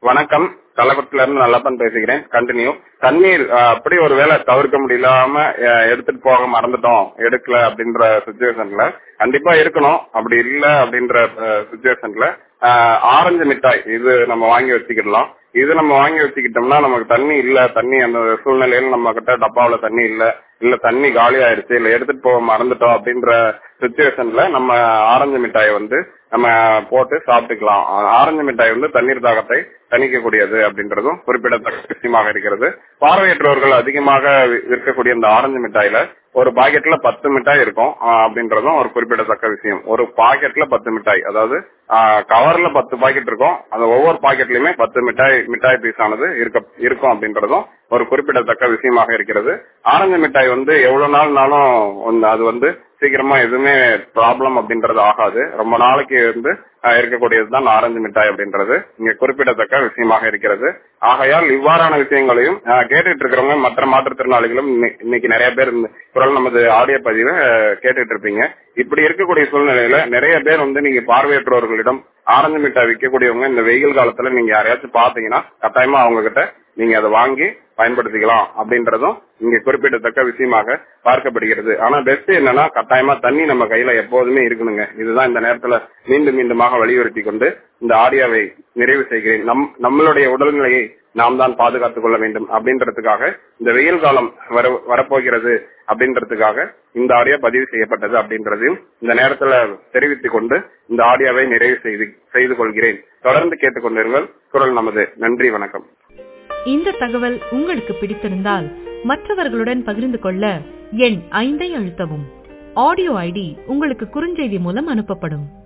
வணக்கம் கள்ளக்குளத்துல இருந்து நல்லப்பன் பேசுகிறேன் கண்டினியூ தண்ணீர் அஹ், அப்படி ஒரு வேளை தவிர்க்க முடியலாம அஹ், எடுத்துட்டு போக மறந்துட்டோம் எடுக்கல அப்படின்ற சுச்சுவேஷன்ல கண்டிப்பா இருக்கணும் அப்படி இல்ல அப்படின்ற சுச்சுவேஷன்ல ஆரஞ்சு மிட்டாய் இது நம்ம வாங்கி வச்சுக்கிடலாம் இது நம்ம வாங்கி வச்சுக்கிட்டோம்னா நமக்கு தண்ணி இல்ல தண்ணி அந்த சூழ்நிலையில நம்ம கிட்ட டப்பாவுல தண்ணி இல்ல இல்ல தண்ணி காலி ஆயிருச்சு இல்ல எடுத்துட்டு போக மறந்துட்டோம் அப்படின்ற சுச்சுவேஷன்ல நம்ம ஆரஞ்சு மிட்டாயை வந்து நம்ம போட்டு சாப்பிட்டுக்கலாம் ஆரஞ்சு மிட்டாய் வந்து தண்ணீர் தாகத்தை தணிக்கக்கூடியது அப்படின்றதும் குறிப்பிடத்தக்க விஷயமாக இருக்கிறது பார்வையற்றவர்கள் அதிகமாக வி- விற்கக்கூடிய இந்த ஆரஞ்சு மிட்டாயில ஒரு பாக்கெட்ல பத்து மிட்டாய் இருக்கும் ஆஹ் அப்படின்றதும் ஒரு குறிப்பிடத்தக்க விஷயம் ஒரு பாக்கெட்ல பத்து மிட்டாய் அதாவது கவர்ல பத்து பாக்கெட் இருக்கும் அந்த ஒவ்வொரு பாக்கெட்லயுமே பத்து மிட்டாய் மிட்டாய் பீஸ் ஆனது இருக்க இருக்கும் அப்படின்றதும் ஒரு குறிப்பிடத்தக்க விஷயமாக இருக்கிறது ஆரஞ்சு மிட்டாய் வந்து எவ்வளவு நாள்னாலும் வந்து அது வந்து சீக்கிரமா எதுவுமே ப்ராப்ளம் அப்படின்றது ஆகாது ரொம்ப நாளைக்கு வந்து ஆஹ், இருக்கக்கூடியது தான் ஆரஞ்சு மிட்டாய் அப்படின்றது இங்க குறிப்பிடத்தக்க விஷயமாக இருக்கிறது ஆகையால் இவ்வாறான விஷயங்களையும் ஆஹ், கேட்டுட்டு இருக்கிறவங்க மற்ற மாற்றுத்திறனாளிகளும் இன்னை- இன்னைக்கு நிறைய பேர் இந்த குரல் நமது ஆடியோ பதிவை ஆஹ், கேட்டுட்டு இருப்பீங்க இப்படி இருக்கக்கூடிய சூழ்நிலையில நிறைய பேர் வந்து நீங்க பார்வையற்றவர்களிடம் ஆரஞ்சு மிட்டாய் விற்கக்கூடியவங்க இந்த வெயில் காலத்துல நீங்க யாரையாச்சும் பாத்தீங்கன்னா கட்டாயமா அவங்க கிட்ட நீங்க அதை வாங்கி பயன்படுத்திக்கலாம் அப்படின்றதும் இங்க குறிப்பிடத்தக்க விஷயமாக பார்க்கப்படுகிறது ஆனா பெஸ்ட் என்னன்னா கட்டாயமா தண்ணி நம்ம கையில எப்போதுமே இருக்கணுங்க இதுதான் இந்த நேரத்துல மீண்டும் மீண்டுமாக வலியுறுத்தி கொண்டு இந்த ஆடியோவை நிறைவு செய்கிறேன் நம் நம்மளுடைய உடல்நிலையை நாம் தான் பாதுகாத்துக் கொள்ள வேண்டும் அப்படின்றதுக்காக இந்த வெயில் காலம் வர வரப்போகிறது அப்படின்றதுக்காக இந்த ஆடியோ பதிவு செய்யப்பட்டது அப்படின்றதையும் இந்த நேரத்துல தெரிவித்துக் கொண்டு இந்த ஆடியோவை நிறைவு செய்து செய்து கொள்கிறேன் தொடர்ந்து கேட்டுக்கொண்டிருங்கள் குரல் நமது நன்றி வணக்கம் இந்த தகவல் உங்களுக்கு பிடித்திருந்தால் மற்றவர்களுடன் பகிர்ந்து கொள்ள எண் ஐந்தை அழுத்தவும் ஆடியோ ஐடி உங்களுக்கு குறுஞ்செய்தி மூலம் அனுப்பப்படும்